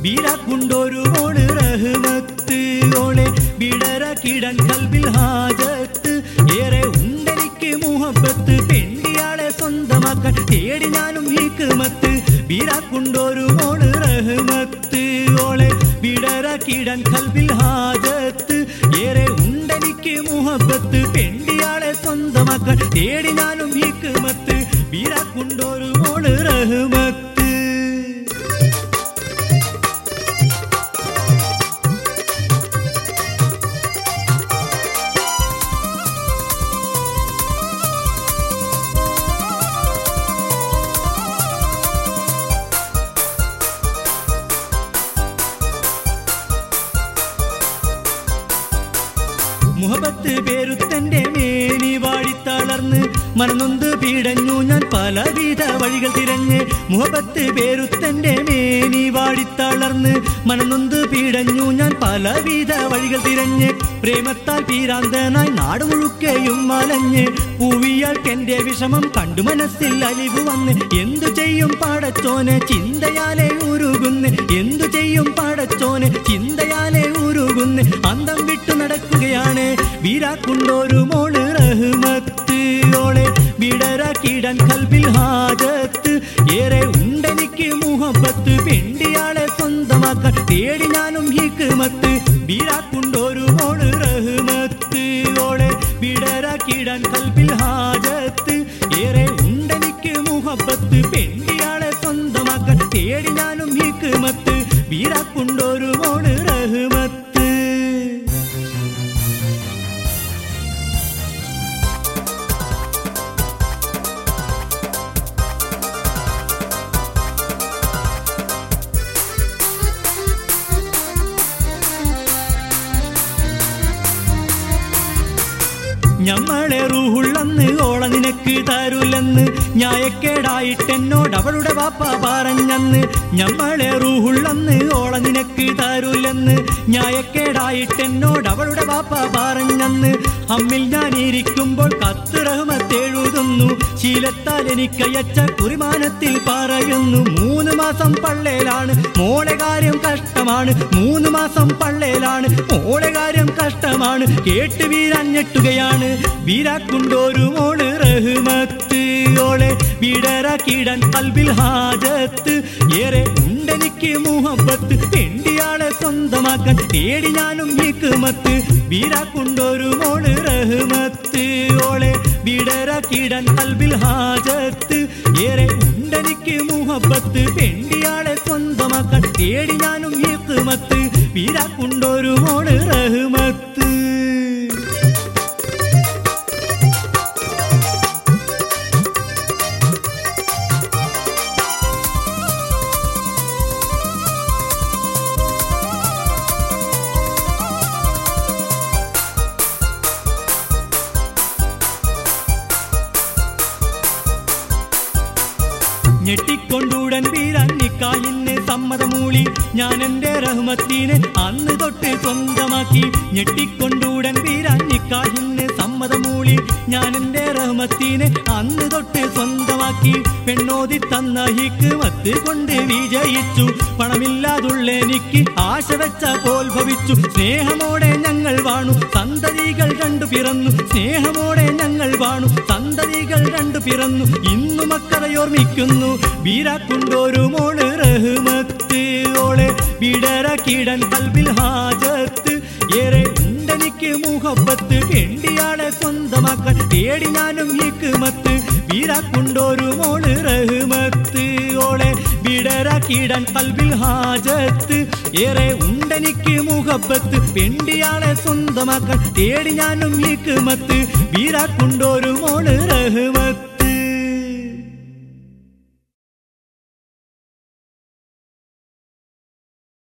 വീരാക്കുണ്ടൊരു മോള് റഹ്മത്ത് ഓളെ വിടരാക്കിടാൻ കൽവിൽ ഹാജത്ത് ഏറെ ഉണ്ടെനിക്ക് മുഹബത്ത് പെണ്ടിയാളെ സ്വന്തമാക്കാൻ തേടി ഞാനും ഹിക്മത്ത് വീരാക്കുണ്ടൊരു മോള് റഹ്മത്ത് ഓളെ വിടരാക്കിടാൻ കൽവിൽ ഹാജത്ത് ഏറെ ഉണ്ടെനിക്ക് മുഹബത്ത് പെണ്ടിയാളെ സ്വന്തമാക്കാൻ തേടി ഞാനും ഹിക്മത്ത് വീരാക്കുണ്ടൊരു മോള് റഹ്മത്ത് മുഹബത്ത് പേരുത്തന്റെ മേനി വാടിത്തളർന്ന് മനനൊന്ത് പീടഞ്ഞു ഞാൻ പലവിധ വഴികൾ തിരഞ്ഞ് മുഹബത്ത് പേരുത്തന്റെ മേനി വാടിത്തളർന്ന് മനനൊന്ത് പീടഞ്ഞു ഞാൻ പലവിധ വഴികൾ തിരഞ്ഞ് പ്രേമത്താൽ പീരാന്തനായി നാട് മുഴുക്കെയും മലഞ്ഞ് പൂവിയാൾക്കെന്റെ വിഷമം കണ്ടു മനസ്സിൽ അലിവ് വന്ന് എന്തു ചെയ്യും പാടച്ചോന് ചിന്തയാലെ ഉരുകുന്ന് എന്തു ചെയ്യും പാടച്ചോന് ചിന്തയാലെ ഉരുകുന്ന് അന്തം വിട്ടു നടക്കുകയാണ് വീരാക്കുണ്ടൊരു മോള് റഹ്മത്ത് ഓളെ വിടരാക്കിടാൻ കൽബിൽ ഹാജത്ത് ഏറെ ഉണ്ടെനിക്ക് മുഹബത്ത് പെണ്ടിയാളെ സ്വന്തമാക്കാൻ തേടി ഞാനും ഹിക്മത്ത് വീരാക്കുണ്ടൊരു മോള് റഹ്മത്ത് ഓളെ വിടരാക്കിടാൻ കൽബിൽ ഹാജത്ത് ഏറെ ഉണ്ടെനിക്ക് മുഹബത്ത് പെണ്ടിയാളെ സ്വന്തമാക്കാൻ തേടി ഞാനും ഹിക്മത്ത് വീരാക്കുണ്ടൊരു മോള് റഹ്മത്ത് ഞമ്മളെ റൂഹുള്ളന്ന് ഓള നിനക്ക് തരൂലെന്ന് ന്യായക്കേടായിട്ട് എന്നോട് അവളുടെ വാപ്പ പറഞ്ഞന്ന് ഞമ്മളെ റൂഹുള്ളന്ന് ഓള നിനക്ക് തരൂലെന്ന് ന്യായക്കേടായിട്ട് എന്നോട് അവളുടെ വാപ്പ പറഞ്ഞന്ന് അമ്മിൽ ഞാൻ ഇരിക്കുമ്പോൾ കത്ത് റഹ്മത്തെഴുതുന്നു ശീലത്താൽ എനിക്കയച്ച കുറിമാനത്തിൽ പറയുന്നു മൂന്ന് മാസം പള്ളേലാണ് മോളെ കാര്യം കഷ്ടമാണ് മൂന്ന് മാസം പള്ളേലാണ് മോളെ കാര്യം കഷ്ടമാണ് കേട്ട് വീരാൻ ഞെട്ടുകയാണ് വീരാക്കുണ്ടൊരു മോള് റഹ്മത്ത് ഓളെ വിടരാക്കിടാൻ കൽബിൽ ഹാജത്ത് ഏറെ ഉണ്ടെനിക്ക് മുഹബത്ത് പെണ്ടിയാളെ സ്വന്തമാക്കാൻ തേടി ഞാനും ഹിക്മത്ത് വീരാക്കുണ്ടൊരു മോള് റഹ്മത്ത് ഓളെ വിടരാക്കിടാൻ കൽബിൽ ഹാജത്ത് ഏറെ ഉണ്ടെനിക്ക് മുഹബത്ത് പെണ്ടിയാളെ സ്വന്തമാക്കാൻ തേടി ഞാനും ഹിക്മത്ത് വീരാക്കുണ്ടൊരു മോള് റഹ്മത്ത് ഞെട്ടിക്കൊണ്ടുടൻ വീരാൻ നിക്കായിന്ന് സമ്മതമൂളി ഞാൻ എന്റെ റഹ്മത്തിനെ അന്ന് തൊട്ട് സ്വന്തമാക്കി ഞെട്ടിക്കൊണ്ടുടൻ വീരാൻ നിക്കായിന്ന് സമ്മതമൂളി ഞാൻ എന്റെ റഹ്മത്തിനെ അന്ന് തൊട്ട് സ്വന്തമാക്കി പെണ്ണോതി തന്ന ഹിക്മത്ത് കൊണ്ട് വിജയിച്ചു പണമില്ലാതുള്ള എനിക്ക് ആശ വെച്ച പോൽ ഭവിച്ചു സ്നേഹമോടെ ഞങ്ങൾ വാണു സന്തതികൾ രണ്ടു പിറന്നു സ്നേഹമോടെ ഞങ്ങൾ വാണു സന്തതികൾ രണ്ടു പിറന്നു ഇന്നു മക്കളയോർമ്മിക്കുന്നു വീരാക്കുണ്ടൊരു മോള് റഹ്മത്ത് ഓളെ വിടരാക്കിടാൻ കൽബിൽ ഹാജത്ത് ഏറെ ഉണ്ടെനിക്ക് മുഹബത്ത് പെണ്ടിയാളെ സ്വന്തമാക്കാൻ തേടി ഞാനും ഹിക്മത്ത് വീരാക്കുണ്ടൊരു മോള് റഹ്മത്ത് ഓളെ വിടരാക്കിടാൻ കൽബിൽ ഹാജത്ത് ഏറെ ഉണ്ടെനിക്ക് മുഹബത്ത് പെണ്ടിയാളെ സ്വന്തമാക്കാൻ തേടി ഞാനും ഹിക്മത്ത് വീരാക്കുണ്ടൊരു മോള് റഹ്മത്ത്